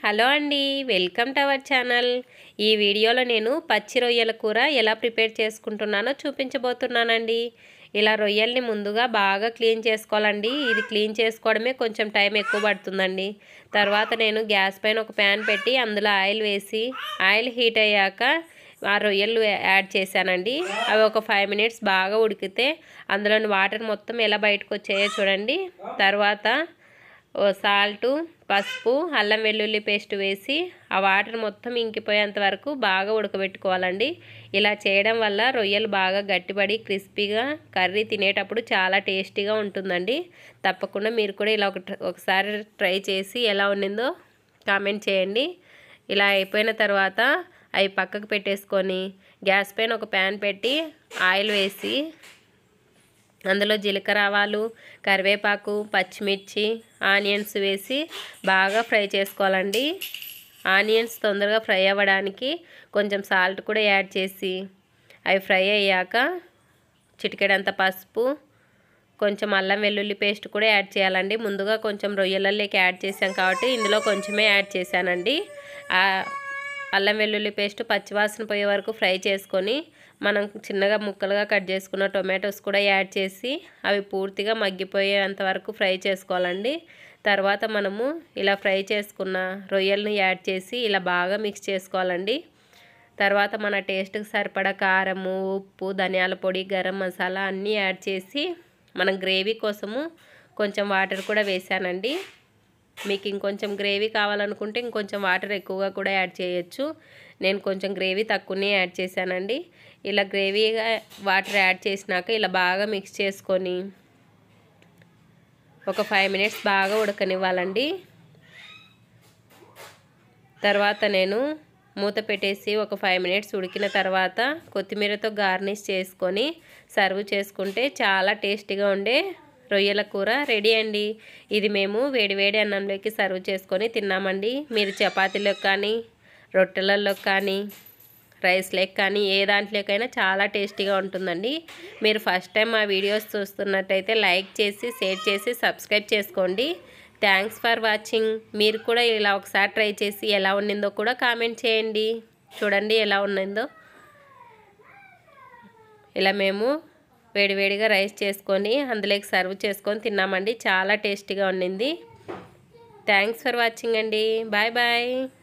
hello అండి welcome to our channel ఈ వీడియోలో నేను పచ్చి రొయ్యల కూర ఎలా ప్రిపేర్ చేసుకుంటున్నానో చూపించబోతున్నానండి ఇలా రొయ్యల్ని ముందుగా బాగా క్లీన్ చేసుకోవాలండి ఇది క్లీన్ చేసుకోవడమే కొంచెం టైం ఎక్కువ పడుతుందండి తర్వాత నేను గ్యాస్ పైన ఒక ప్యాన్ పెట్టి అందులో ఆయిల్ వేసి ఆయిల్ హీట్ అయ్యాక ఆ రొయ్యలు యాడ్ చేశానండి అవి ఒక ఫైవ్ మినిట్స్ బాగా ఉడికితే అందులోని వాటర్ మొత్తం ఎలా బయటకు వచ్చాయో చూడండి తర్వాత సాల్టు పసుపు అల్లం వెల్లుల్లి పేస్ట్ వేసి ఆ వాటర్ మొత్తం ఇంకిపోయేంత వరకు బాగా ఉడకబెట్టుకోవాలండి ఇలా చేయడం వల్ల రొయ్యలు బాగా గట్టిపడి క్రిస్పీగా కర్రీ తినేటప్పుడు చాలా టేస్టీగా ఉంటుందండి తప్పకుండా మీరు కూడా ఇలా ఒక ఒకసారి ట్రై చేసి ఎలా ఉండిందో కామెంట్ చేయండి ఇలా అయిపోయిన తర్వాత అవి పక్కకు పెట్టేసుకొని గ్యాస్ పైన ఒక ప్యాన్ పెట్టి ఆయిల్ వేసి అందులో జీలకర్ర ఆవాలు కరివేపాకు పచ్చిమిర్చి ఆనియన్స్ వేసి బాగా ఫ్రై చేసుకోవాలండి ఆనియన్స్ తొందరగా ఫ్రై అవ్వడానికి కొంచెం సాల్ట్ కూడా యాడ్ చేసి అవి ఫ్రై అయ్యాక చిటికెడంత పసుపు కొంచెం అల్లం వెల్లుల్లి పేస్ట్ కూడా యాడ్ చేయాలండి ముందుగా కొంచెం రొయ్యలలోకి యాడ్ చేసాం కాబట్టి ఇందులో కొంచెమే యాడ్ చేశానండి అల్లం వెల్లుల్లి పేస్ట్ పచ్చివాసన పోయే వరకు ఫ్రై చేసుకొని మనం చిన్నగా ముక్కలుగా కట్ చేసుకున్న టొమాటోస్ కూడా యాడ్ చేసి అవి పూర్తిగా మగ్గిపోయేంత వరకు ఫ్రై చేసుకోవాలండి తర్వాత మనము ఇలా ఫ్రై చేసుకున్న రొయ్యలను యాడ్ చేసి ఇలా బాగా మిక్స్ చేసుకోవాలండి తర్వాత మన టేస్ట్కి సరిపడా కారము ఉప్పు ధనియాల పొడి గరం మసాలా అన్నీ యాడ్ చేసి మనం గ్రేవీ కోసము కొంచెం వాటర్ కూడా వేసానండి మీకు ఇంకొంచెం గ్రేవీ కావాలనుకుంటే ఇంకొంచెం వాటర్ ఎక్కువగా కూడా యాడ్ చేయొచ్చు నేను కొంచెం గ్రేవీ తక్కువనే యాడ్ చేశానండి ఇలా గ్రేవీగా వాటర్ యాడ్ చేసినాక ఇలా బాగా మిక్స్ చేసుకొని ఒక ఫైవ్ మినిట్స్ బాగా ఉడకనివ్వాలండి తర్వాత నేను మూత పెట్టేసి ఒక ఫైవ్ మినిట్స్ ఉడికిన తర్వాత కొత్తిమీరతో గార్నిష్ చేసుకొని సర్వ్ చేసుకుంటే చాలా టేస్టీగా ఉండే రొయ్యల కూర రెడీ అండి ఇది మేము వేడివేడి అన్నంలోకి సర్వ్ చేసుకొని తిన్నామండి మీరు చపాతీలోకి కానీ రొట్టెలలో కానీ రైస్ లేక్ కానీ ఏ దాంట్లోకైనా చాలా టేస్టీగా ఉంటుందండి మీరు ఫస్ట్ టైం మా వీడియోస్ చూస్తున్నట్టయితే లైక్ చేసి షేర్ చేసి సబ్స్క్రైబ్ చేసుకోండి థ్యాంక్స్ ఫర్ వాచింగ్ మీరు కూడా ఇలా ఒకసారి ట్రై చేసి ఎలా ఉండిందో కూడా కామెంట్ చేయండి చూడండి ఎలా ఉన్నదో ఇలా మేము వేడివేడిగా రైస్ చేసుకొని అందులోకి సర్వ్ చేసుకొని తిన్నామండి చాలా టేస్టీగా ఉండింది థ్యాంక్స్ ఫర్ వాచింగ్ అండి బాయ్ బాయ్